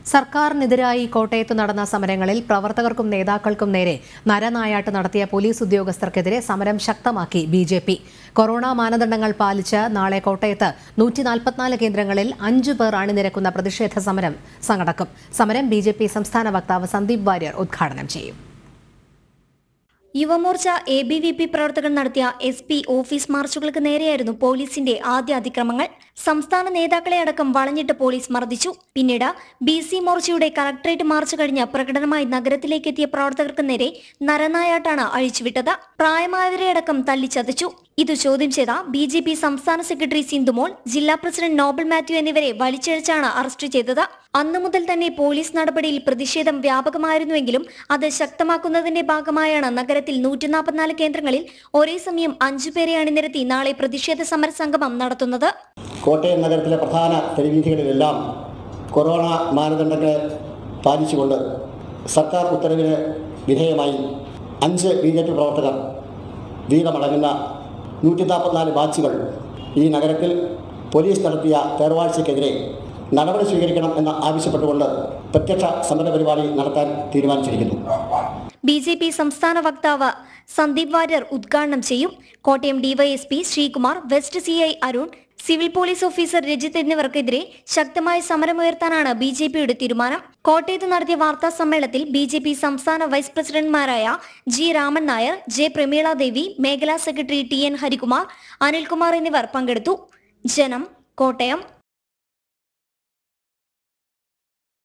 സർക്കാരിനെതിരായി കോട്ടയത്ത് നടന്ന സമരങ്ങളിൽ പ്രവർത്തകർക്കും നേതാക്കൾക്കും നേരെ നരനായാട്ട് നടത്തിയ പോലീസ് ഉദ്യോഗസ്ഥർക്കെതിരെ സമരം ശക്തമാക്കി ബി ജെ പി കൊറോണ മാനദണ്ഡങ്ങൾ പാലിച്ച് നാളെ കോട്ടയത്ത് നൂറ്റി നാൽപ്പത്തിനാല് കേന്ദ്രങ്ങളിൽ അഞ്ചു പേർ അണിനിരക്കുന്ന പ്രതിഷേധ സമരം നടക്കും സമരം ബി സംസ്ഥാന വക്താവ് സന്ദീപ് വാര്യർ ഉദ്ഘാടനം ചെയ്യും Yuvamorcha A B V P പ്രവർത്തകർ നടത്തിയ എസ് പി ഓഫീസ് മാർച്ചുകൾക്ക് നേരെയായിരുന്നു പോലീസിന്റെ ആദ്യ അതിക്രമങ്ങൾ സംസ്ഥാന നേതാക്കളെ അടക്കം വളഞ്ഞിട്ട് പോലീസ് മർദ്ദിച്ചു പിന്നീട് ബി സി മോർച്ചയുടെ കളക്ടറേറ്റ് മാർച്ച് കഴിഞ്ഞ് പ്രകടനമായി നഗരത്തിലേക്ക് എത്തിയ പ്രവർത്തകർക്ക് നേരെ നരനായാട്ടാണ് അഴിച്ചുവിട്ടത് പ്രായമായവരെ അടക്കം തല്ലിച്ചതച്ചു ഇത് ചോദ്യം ചെയ്ത ബി ജെ പി സംസ്ഥാന സെക്രട്ടറി സിന്ധുമോൾ ജില്ലാ പ്രസിഡന്റ് നോബൽ മാത്യു എന്നിവരെ വലിച്ചിഴച്ചാണ് അറസ്റ്റ് ചെയ്തത് അന്നു മുതൽ തന്നെ പോലീസ് നടപടിയിൽ പ്രതിഷേധം വ്യാപകമായിരുന്നുവെങ്കിലും അത് ശക്തമാക്കുന്നതിന്റെ ഭാഗമായാണ് നഗരത്തിൽ നൂറ്റി നാൽപ്പത്തിനാല് കേന്ദ്രങ്ങളിൽ ഒരേ സമയം അഞ്ചു പേരെ അണിനിരത്തി നാളെ പ്രതിഷേധ സമരസംഗമം നടത്തുന്നത് കോട്ടയം നഗരത്തിലെ പ്രധാന തെരുവീഥികളിലെല്ലാം കൊറോണ മാനദണ്ഡങ്ങളെ പാലിച്ചുകൊണ്ട് സർക്കാർ ഉത്തരവിന് വിധേയമായി അഞ്ച് ബി ജെ പി പ്രവർത്തകർ വീതമടങ്ങുന്ന നൂറ്റി നാൽപ്പത്തിനാല് ബാച്ചുകൾ ഈ നഗരത്തിൽ പോലീസ് നടത്തിയ തേർവാഴ്ചയ്ക്കെതിരെ നടപടി സ്വീകരിക്കണം എന്ന് ആവശ്യപ്പെട്ടുകൊണ്ട് പ്രത്യക്ഷ സമരപരിപാടി നടത്താൻ തീരുമാനിച്ചിരിക്കുന്നു ബി ജെ പി സംസ്ഥാന വക്താവ് സന്ദീപ് വാര്യർ ഉദ്ഘാടനം ചെയ്യും Kottayam DYSP Sreekumar west C I Arun civil police officer Rajith എന്നിവർക്കെതിരെ ശക്തമായ സമരമുയർത്താനാണ് ബി ജെ പിയുടെ തീരുമാനം കോട്ടയത്ത് നടത്തിയ വാർത്താ സമ്മേളനത്തിൽ ബി ജെ പി സംസ്ഥാന വൈസ് പ്രസിഡന്റ്മാരായ ജി രാമൻ നായർ ജെ പ്രമീള ദേവി മേഖലാ secretary T N Harikumar Anilkumar എന്നിവർ പങ്കെടുത്തു ജനം കോട്ടയം